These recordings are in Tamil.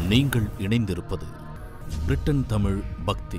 நீங்கள் இணைந்திருப்பது பிரிட்டன் தமிழ் பக்தி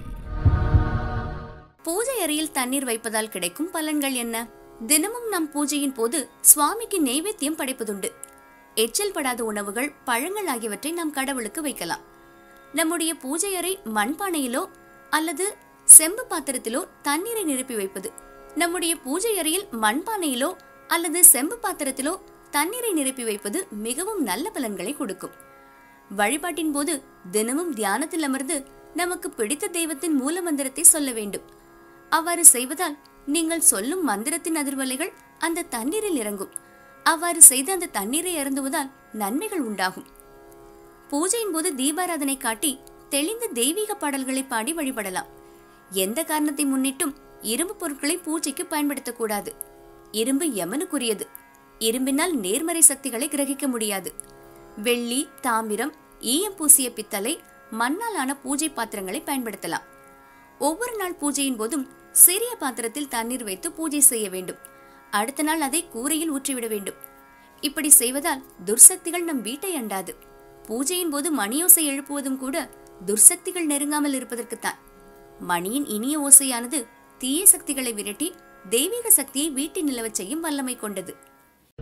பூஜை அறையில் தண்ணீர் வைப்பதால் கிடைக்கும் பலன்கள் என்ன தினமும் நம் பூஜையின் போது சுவாமிக்கு நெய்வேத்தியம் படைப்பதுண்டு எச்சில் படாத உணவுகள் பழங்கள் ஆகியவற்றை நாம் கடவுளுக்கு வைக்கலாம் நம்முடைய பூஜை அறை மண்பானையிலோ அல்லது செம்பு பாத்திரத்திலோ தண்ணீரை நிரப்பி வைப்பது நம்முடைய பூஜை அறையில் மண்பானையிலோ அல்லது செம்பு பாத்திரத்திலோ தண்ணீரை நிரப்பி வைப்பது மிகவும் நல்ல பலன்களை கொடுக்கும் வழிபாட்டின் போது தினமும் தியானத்தில் அமர்ந்து நமக்கு பிடித்த தெய்வத்தின் மூல மந்திரத்தை சொல்ல வேண்டும் அவ்வாறு செய்வதால் நீங்கள் சொல்லும் மந்திரத்தின் அதிர்வலைகள் அந்த தண்ணீரில் இறங்கும் அவ்வாறு செய்து அந்த தண்ணீரை அருந்துவதால் நன்மைகள் உண்டாகும் பூஜையின் போது தீபாராதனை காட்டி தெளிந்த தெய்வீக பாடல்களை பாடி வழிபடலாம் எந்த காரணத்தை முன்னிட்டும் இரும்பு பொருட்களை பூஜைக்கு பயன்படுத்தக்கூடாது இரும்பு யமனுக்குரியது இரும்பினால் நேர்மறை சக்திகளை கிரகிக்க முடியாது வெள்ளி தாமிரம் ஈயம் பூசிய பித்தளை மண்ணால் ஆன பூஜை பாத்திரங்களை பயன்படுத்தலாம் ஒவ்வொரு நாள் பூஜையின் போதும் சிறிய பாத்திரத்தில் தண்ணீர் வைத்து பூஜை செய்ய வேண்டும் அடுத்த நாள் அதை கூரையில் ஊற்றிவிட வேண்டும் இப்படி செய்வதால் துர்சக்திகள் நம் வீட்டை அண்டாது பூஜையின் போது மணியோசை எழுப்புவதும் கூட துர்சக்திகள் நெருங்காமல் இருப்பதற்குத்தான் மணியின் இனிய ஓசையானது தீய சக்திகளை விரட்டி தெய்வீக சக்தியை வீட்டில் நிலவச் செய்யும் வல்லமை கொண்டது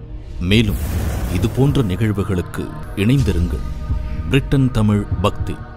மேலும் இது போன்ற நிகழ்வுகளுக்கு இணைந்திருங்கள் பிரிட்டன் தமிழ் பக்தி